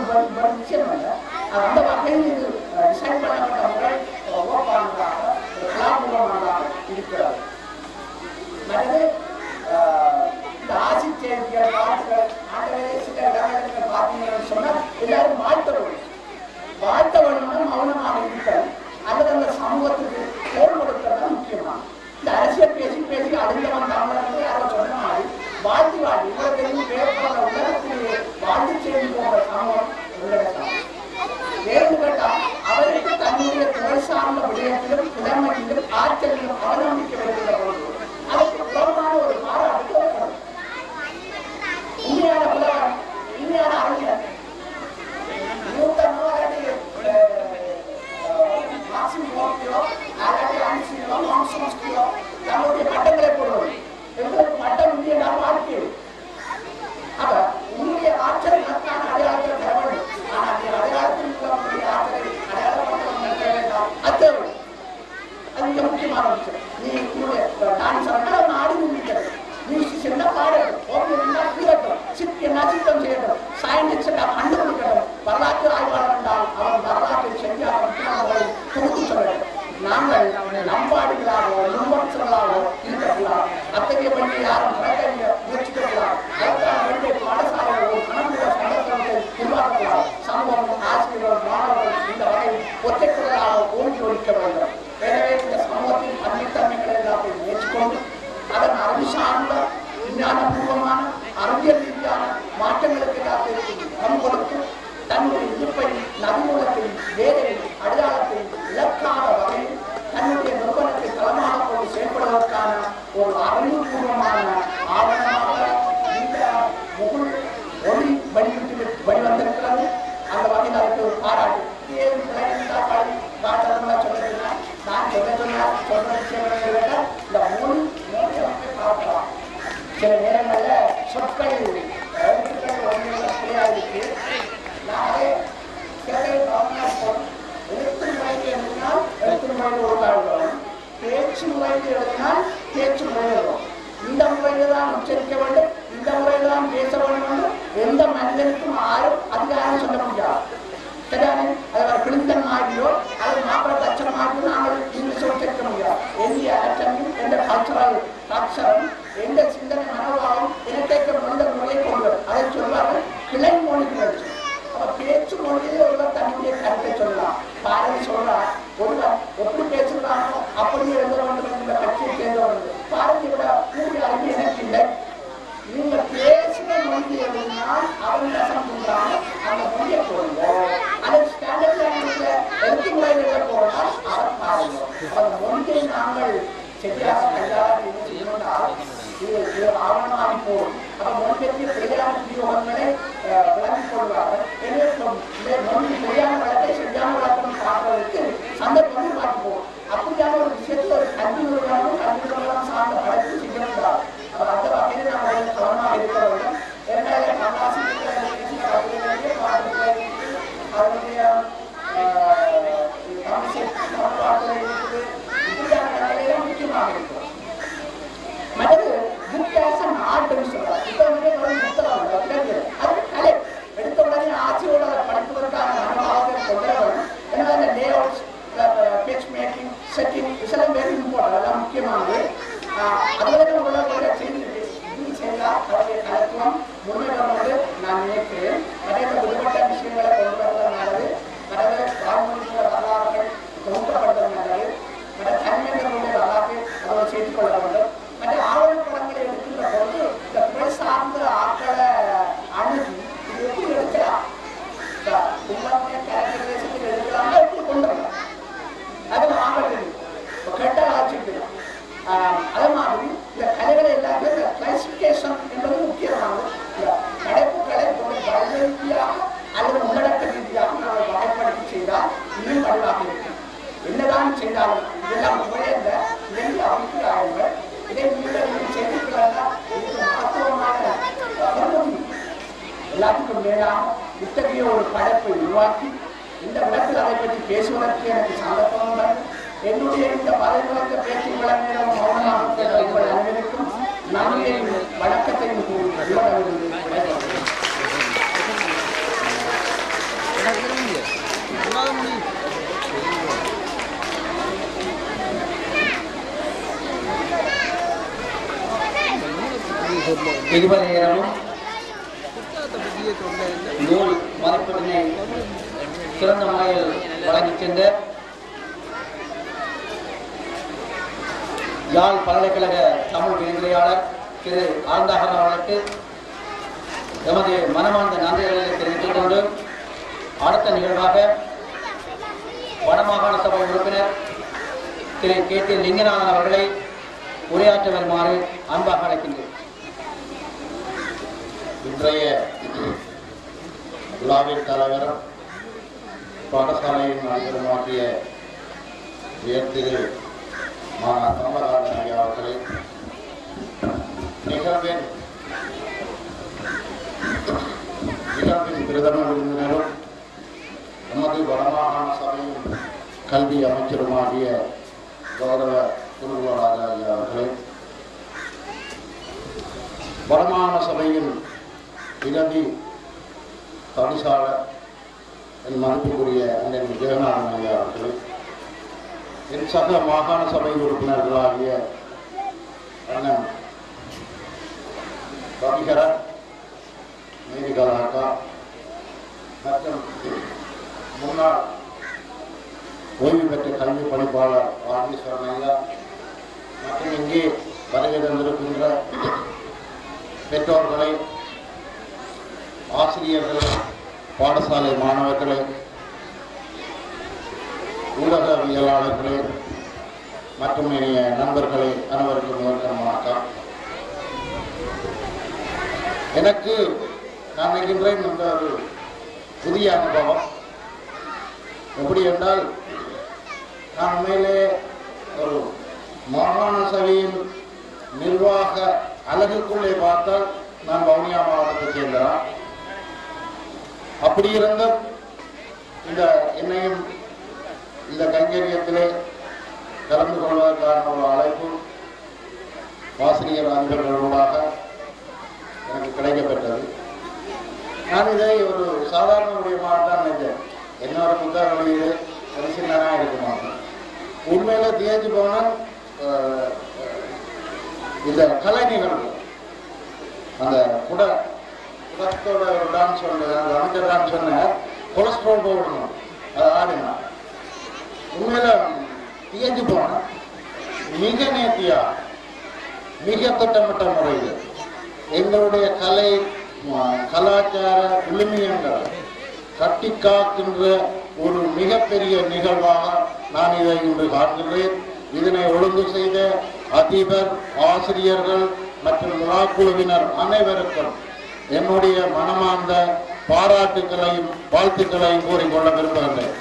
இவ்வளவு இவ்வளவு நிச்சயம் இல்லை அது அந்த வகையில் இது டிசைன் பண்ணப்பட்ட முறை ஓப்பானதாக கலாபூர்வமானதாக இருக்கிறது மற்றது ஆஹ், இந்த ஆசி செய்திகள் பாட்டுகள் ஆண்டவரே சில இடங்களில் பார்த்தீங்கன்னு சொன்னா எல்லாரும் வாழ்த்த வேண்டும் வாழ்த்த வேணும்னா மௌனமாக இருக்கணும் அல்லது அந்த சமூகத்துக்கு போர் கொடுக்கிறது தான் முக்கியமான இந்த அரசியல் பேசி பேசி அடுத்தவன் தமிழர்கள் யாரோ சொன்ன மாதிரி வாழ்த்தி வாழ்த்தி இவ்வளவு தெரியும் பேர் போன்ற உலகத்திலேயே வாழ்த்து செய்தி போன்ற சமூகம் எங்களுடைய சமூகம் ஏன்னு கேட்டா அவருக்கு தன்னுடைய துறை சார்ந்த விடயத்திலும் திறமையிலும் ஆற்றலிலும் அவநம்பிக்கை வருகின்ற பொழுது அதற்கு புறமான ஒரு பாராட்டு தேவைப்படும். உண்மையான புலவர் உண்மையான அறிஞர் நூத்தனோ அல்லாட்டி, அஹ், மார்க்சிம் கோர்க்கியோ, அல்லாட்டி அன்சியோ, மார்க்சிமிஸ்டியோ தன்னுடைய பட்டங்களை போடுவது எங்களுக்கு பட்டம் இல்லை நான் வாழ்க்கை அப்ப உன்னுடைய ஆற்றல் நமக்கான அடையாளத்தை தர வேண்டும் ஆனால் நீ அடையாளத்தில் உங்களுடைய ஆற்றலை அடையாளப்படுத்த வேண்டாம் அது தேவை அது மிக முக்கியமான விஷயம் நீ உன்னுடைய டான்ஸ் ஆடினா அவன் ஆடி முடிக்கிறது மியூசிஷியன் பாடட்டும் ஓகே என்ன கீழட்டும் சிற்பி என்ன சித்தம் செய்யட்டும் சயின்டிஸ்ட் கண்டுபிடிக்கட்டும் வரலாற்று ஆய்வாளர் என்றால் அவன் வரலாற்றை சரியாக முக்கியமானவரை தொகுத்து சொல்ல வேண்டும் நாங்கள் நம்பாடுகளாகவோ விமர்சனங்களாகவோ இருக்கக்கூடாது அத்தகைய பணியை யாரும் நடக்க முயற்சிக்கக்கூடாது அதற்கான வேண்டிய பாடசாலைகள் ஒரு கணக்குள்ள சந்தர்ப்பத்தை உருவாக்கக்கூடாது சமூகம் ஆசிரியர்கள் மாணவர்கள் இந்த வகையில் ஒற்றைக்குறையாக ஓங்கி ஒழிக்க வேண்டும் எனவே இந்த சமூகத்தின் பன்மைத்தன்மைகளை எல்லாத்தையும் ஏற்றுக்கொண்டு அதன் அறிவு சார்ந்த விஞ்ஞானபூர்வமான அறிவியல் ரீதியான மாற்றங்களுக்கு எல்லாத்தையும் பணம் கொடுத்து தன்னுடைய இருப்பை நவீனத்தையும் வேலையும் அடையாளத்தையும் இழக்காத வகையில் தன்னுடைய நிறுவனத்தை தளமாக கொண்டு செயல்படுவதற்கான ஒரு அறிவுபூர்வமான ஆவணமாக இந்த முகுள் ஒளி வடிவிட்டு வடிவந்திருக்கிறது அந்த வகையில் அதற்கு ஒரு பாராட்டு ஏன் பிள்ளைங்க பாடி பாட்டதெல்லாம் சொல்லுறதுன்னா நான் சொல்ல சொன்னா சொல்ற விஷயம் கேட்டா இந்த மொழி மொழி அமைப்பை பார்க்கலாம் சில நேரங்கள்ல சொற்கள் எழுத்துக்கள் ஒன்றுல புரியா இருக்கு நானே சிலரை கவனிப்போம் எழுத்து முறைக்கு எழுதினால் எழுத்து முறையில் உருவாடுகிறோம் பேச்சு முறைக்கு எழுதினால் பேச்சு முறையில் வரும் இந்த முறையில் தான் உச்சரிக்க வேண்டும் இந்த முறையில் தான் பேச வேண்டும் என்று எந்த மனிதனுக்கும் யாரும் அதிகாரம் சொல்ல முடியாது சரியானே அது ஒரு கிழிந்தன் மாதிரியோ அல்லது மாப்பிள தச்சன மாதிரியோ நாங்கள் இங்கிலீஷ் உச்சரிக்க முடியாது எந்த அச்சமும் எந்த கல்ச்சரல் கல்ச்சரும் எந்த சிந்தனை மனோபாவம் இனத்தைக்க மனித முறையை கொண்டு வரும் அதை சொல்வார்கள் கிளை மொழி கிளர்ச்சி அப்ப பேச்சு மொழியிலே ஒருவர் தன்னுடைய கருத்தை சொல்லலாம் பாரதி சொல்றார் ஒருவர் எப்படி பேசுகிறானோ அப்படியே எழுத வேண்டும் என்ற கட்சியை சேர்ந்தவர்கள் பாரதி விட கூடிய அறிவு எனக்கு இல்லை நீங்க பேசின மொழி எழுதினால் அவங்க ரசனம் பண்றாங்க அந்த மொழியை போடுங்க அது ஸ்டாண்டர்ட் லாங்குவேஜ்ல எழுத்து முறையில் எழுத போனால் அவர் பாருங்க அந்த மொழியை நாங்கள் சரியாக கையாள செய்யணும்னா இது இது ஆவணமாகி போகும் அப்ப மொழிபெயர்ப்பு பிழையான உத்தியோகங்களை விளங்கிக் கொள்வார்கள் எனவே இந்த மொழி பிழையான வழக்கை சரியான வழக்கம் பார்ப்பதற்கு சந்தர்ப்பம் உருவாக்கி போகும் அப்படியான ஒரு விஷயத்துல ஒரு கல்வி நிறுவனம் கல்வி நிறுவனம் சார்ந்த வழக்கு செய்யக்கூடாது அப்ப அந்த வகையில் நாம் அதில் கவனமாக இருக்க வேண்டும் இரண்டாயிரம் கண்ணாசிரியர்களுடைய பாடல்களை அதனுடைய தமிழ் சமன்பாடுகளை இருக்குது இப்படியான நிலையில முக்கியமாக இருக்கிறோம் மற்றது புக் ஆஸ் அன் ஆர்ட்னு சொல்றாங்க இப்போ வந்து ஒரு புத்தகம் இல்லை, அது கலை எடுத்த உடனே ஆட்சியோட அதை படிப்பதற்கான அனுபவத்தை கொண்டு வரணும் ஏன்னா அந்த layouts page making setting இதெல்லாம் வெரி இம்பார்ட்டன் அதெல்லாம் முக்கியமானது அதுவரை உள்ள ஒரு செய்தி இது செய்தால் அவருடைய கலத்துவம் முன்மை வருவது நான் நினைக்கிறேன் அதே விடுபட்ட விஷயங்களை கொண்டு வருவது நல்லது மற்றது வாழ்மொழிக்கிற வரலாறுகள் தொகுக்கப்படுவது நல்லது மற்ற தன்மைகளுடைய வரலாற்றை அதோடு சேர்த்துக் கொள்ள வேண்டும் மற்ற ஆவணப்படங்களை எடுக்கின்ற பொழுது இந்த துறை சார்ந்த ஆட்களை அணுகி இது எப்படி எடுக்கலாம் இந்த உங்களுடைய கேரக்டரைசேஷன் எடுக்கலாம்னா எப்படி கொண்டு வரலாம் அது மாணவர்கள் இப்போ கெட்ட ஆட்சிக்கலாம் அதே மாதிரி இந்த கலைகளை எல்லாமே இந்த கிளாசிபிகேஷன் என்பது முக்கியமானது இந்த படைப்புகளை ஒரு வகை ரீதியாக அல்லது உள்ளடக்க ரீதியாக நாம் வகைப்படுத்தி செய்தால் இன்னும் வலுவாக இருக்கும் என்னதான் செய்தாலும் இதெல்லாம் முறையல்ல இரண்டு அபிப்பிராயங்கள் இதை நீங்கள் இன்னும் செய்திருக்கலாம் இது மகத்துவமான அனுமதி எல்லாத்துக்கும் மேலாக இத்தகைய ஒரு படைப்பை உருவாக்கி இந்த இடத்தில் அதை பற்றி பேசுவதற்கு எனக்கு சந்தர்ப்பம் உண்டு என்னுடைய இந்த பதவிகளுக்கு பேச்சு நேரம் மௌனமாக உங்கள் அனைவருக்கும் நன்றியையும் வணக்கத்தையும் கூறி விடைபெறுகிறேன். இதுவரை நேரமும் நூல் மதிப்பீட்டினை சிறந்த முறையில் வழங்கிச் சென்ற யாழ் பல்கலைக்கழக தமிழ் விரிவுரையாளர் திரு ஆனந்தாகர் அவர்களுக்கு எமது மனமார்ந்த நன்றிகளை தெரிவித்துக் கொண்டு அடுத்த நிகழ்வாக வடமாகாண சபை உறுப்பினர் திரு கே டி லிங்கநாதன் அவர்களை உரையாற்ற வருமாறு அன்பாக அழைக்கின்றேன் இன்றைய விழாவின் தலைவர் பாடசாலையின் நண்பருமாகிய உயர்திரு மாணா கமலஹாசன் ஐயா அவர்களை நிகழ்வின் நிகழ்வின் பிரதம விருந்தினரும் நமது வடமாகாண சபையின் கல்வி அமைச்சருமாகிய கௌரவ குருகுலராஜா ஐயா அவர்களை வடமாகாண சபையின் இலவி தவிசாளர் என் மதிப்புக்குரிய அண்ணன் ஜெகநாதன் ஐயா அவர்கள் என் சக மாகாண சபை உறுப்பினர்களாகிய அண்ணன் ரவிகரன் மேரிகலா அக்கா மற்றும் முன்னாள் ஓய்வு பெற்ற கல்வி பணிப்பாளர் ராஜேஸ்வரன் ஐயா மற்றும் இங்கே வருகை தந்திருக்கின்ற பெற்றோர்களை ஆசிரியர்களை பாடசாலை மாணவர்களை ஊடகவியலாளர்களே மற்றும் இனிய நண்பர்களே அனைவருக்கும் முதற்கண் வணக்கம் எனக்கு நான் நினைக்கின்றேன் இந்த ஒரு புதிய அனுபவம் எப்படி என்றால் நான் உண்மையிலே ஒரு மாகாண சபையின் நிர்வாக அலகுக்குள்ளே பார்த்தால் நான் வவுனியா மாவட்டத்தைச் சேர்ந்தவன் அப்படி இருந்தும் இந்த என்னையும் இந்த கைங்கரியத்திலே கலந்து கொள்வதற்கான ஒரு அழைப்பு ஆசிரியர் அதிபர்களோடாக எனக்கு கிடைக்கப்பெற்றது நான் இதை ஒரு சாதாரண விடயமாக தான் நினைச்சேன் என்னோட புத்தகங்களிலே ஒரு சின்னதாக இருக்க மாட்டேன் உண்மையில தேய்ச்சி போனால் அஹ், இந்த கலை நிகழ்வு அந்த குட குடத்தோட ஒரு டான்ஸ் ஒன்று அந்த அமைச்சர் டான்ஸ் சொன்ன கொலஸ்ட்ரால் போடணும் அது ஆடினா உண்மையில தேய்ச்சி போனால் மிக நேர்த்தியா மிக திட்டமிட்ட முறையில் எங்களுடைய கலை ம- கலாச்சார விழுமியங்களை கட்டி காக்கின்ற ஒரு மிகப்பெரிய நிகழ்வாக நான் இதை இன்று காண்கிறேன் இதனை ஒழுங்கு செய்த அதிபர் ஆசிரியர்கள் மற்றும் விழாக்குழுவினர் அனைவருக்கும் என்னுடைய மனமார்ந்த பாராட்டுக்களையும் வாழ்த்துக்களையும் கூறிக்கொள்ள விரும்புகின்றேன்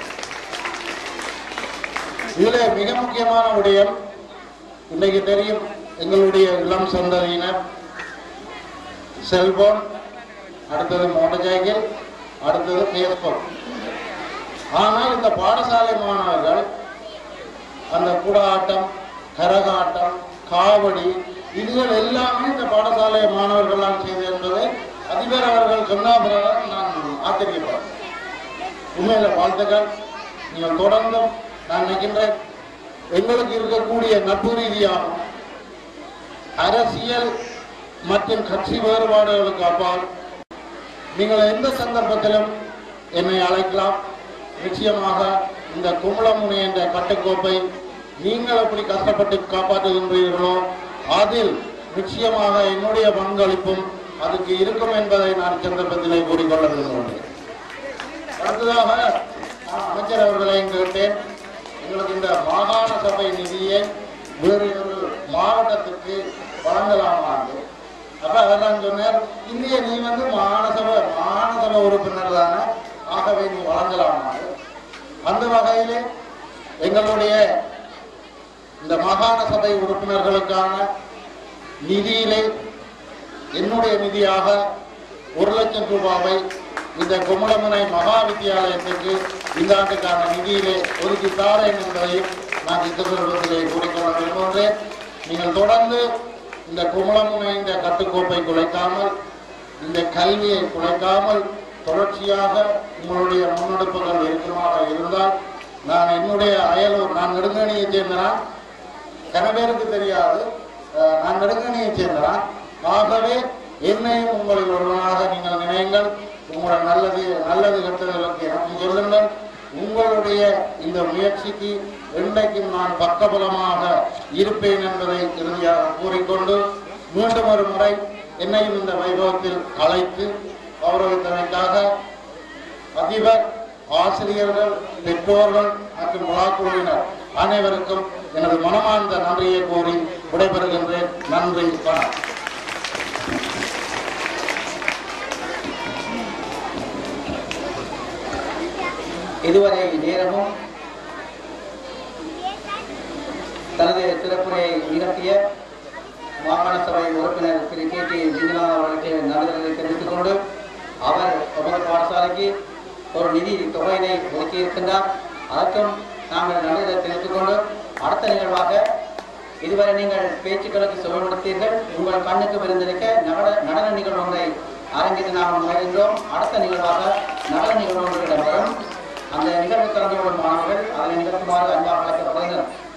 இதிலே மிக முக்கியமான விடயம் இன்னைக்கு தெரியும் எங்களுடைய இளம் சந்ததியினர் செல்போன் அடுத்தது மோட்டார் சைக்கிள் அடுத்தது பேஸ்புக் ஆனால் இந்த பாடசாலை மாணவர்கள் அந்த குடாட்டம் கரகாட்டம் காவடி இதுகள் எல்லாமே இந்த பாடசாலை மாணவர்களால் செய்து என்பதை அதிபர் அவர்கள் சொன்ன பிறகு நான் ஆச்சரியப்படுறேன் உண்மையில வாழ்த்துக்கள் நீங்கள் தொடர்ந்தும் நான் நினைக்கின்றேன் எங்களுக்கு இருக்கக்கூடிய நட்பு ரீதியாகவும் அரசியல் மற்றும் கட்சி வேறுபாடுகளுக்கு அப்பால் நீங்கள் எந்த சந்தர்ப்பத்திலும் என்னை அழைக்கலாம் நிச்சயமாக இந்த கும்பலமுனை என்ற கட்டுக்கோப்பை நீங்கள் எப்படி கஷ்டப்பட்டு காப்பாற்றுகின்றீர்களோ அதில் நிச்சயமாக என்னுடைய பங்களிப்பும் அதுக்கு இருக்கும் என்பதை நான் சந்தர்ப்பத்திலே கூறிக்கொள்ள விரும்புகிறேன் அடுத்ததாக நான் அமைச்சர் அவர்களை கேட்டேன் எங்களுக்கு இந்த மாகாண சபை நிதியை வேறு ஒரு மாவட்டத்துக்கு வழங்கலாமா என்று. அப்ப அதெல்லாம் சொன்னார் இல்லையே நீ வந்து மாகாண சபை மாகாண சபை உறுப்பினர் தானே ஆகவே நீ வழங்கலாமா என்று. அந்த வகையிலே எங்களுடைய இந்த மாகாண சபை உறுப்பினர்களுக்கான நிதியிலே என்னுடைய நிதியாக ஒரு லட்சம் ரூபாவை இந்த குமலமுனை மகா வித்தியாலயத்துக்கு இந்த ஆண்டுக்கான நிதியிலே ஒதுக்கி தாரேன் என்பதையும் நான் இந்த சந்தர்ப்பத்திலே கூறிக்கொள்ள விரும்புகிறேன் நீங்கள் தொடர்ந்து இந்த குமலமுனை இந்த கட்டுக்கோப்பை குலைக்காமல் இந்த கல்வியை குலைக்காமல் தொடர்ச்சியாக உங்களுடைய முன்னெடுப்புகள் இருக்குமாக இருந்தால் நான் என்னுடைய அயலூர் நான் நெடுங்கணியைச் சேர்ந்தனா கன பேருக்கு தெரியாது அஹ், நான் நெடுங்கணியைச் சேர்ந்தனா ஆகவே என்னையும் உங்களில் ஒருவனாக நீங்கள் நினையுங்கள் உங்களோட நல்லது நல்லது கெட்டதற்கு எனக்கு சொல்லுங்கள் உங்களுடைய இந்த முயற்சிக்கு என்றைக்கும் நான் பக்கபலமாக இருப்பேன் என்பதை இறுதியாக கூறிக்கொண்டு மீண்டும் ஒரு முறை என்னையும் இந்த வைபவத்தில் அழைத்து கௌரவித்தமைக்காக அதிபர் ஆசிரியர்கள் பெற்றோர்கள் மற்றும் விழாக்குழுவினர் அனைவருக்கும் எனது மனமார்ந்த நன்றியை கூறி விடைபெறுகின்றேன் நன்றி வணக்கம் இதுவரை நேரமும் தனது சிறப்புரையை நிகழ்த்திய மாகாண சபை உறுப்பினர் திரு கே டி ஜிங்கநாதன் அவர்களுக்கு நன்றிகளை தெரிவித்துக் கொண்டு அவர் நமது பாடசாலைக்கு ஒரு நிதி தொகையினை ஒதுக்கி இருக்கின்றார் அதற்கும் நாங்கள் நன்றிகளை தெரிவித்துக் கொண்டு அடுத்த நிகழ்வாக இதுவரை நீங்கள் பேச்சுக்களுக்கு செவிமடுத்தீர்கள் உங்கள் கண்ணுக்கு விருந்திருக்க நடன நடன நிகழ்வு ஒன்றை அரங்கிட்டு நாம் முயன்றோம் அடுத்த நிகழ்வாக நடன நிகழ்வு ஒன்று இடம்பெறும் அந்த நிகழ்வு கலந்து கொள்ளும் மாணவர்கள் அதனை நிகழ்த்துமாறு அன்பாக அழைக்கப்படுகின்றனர்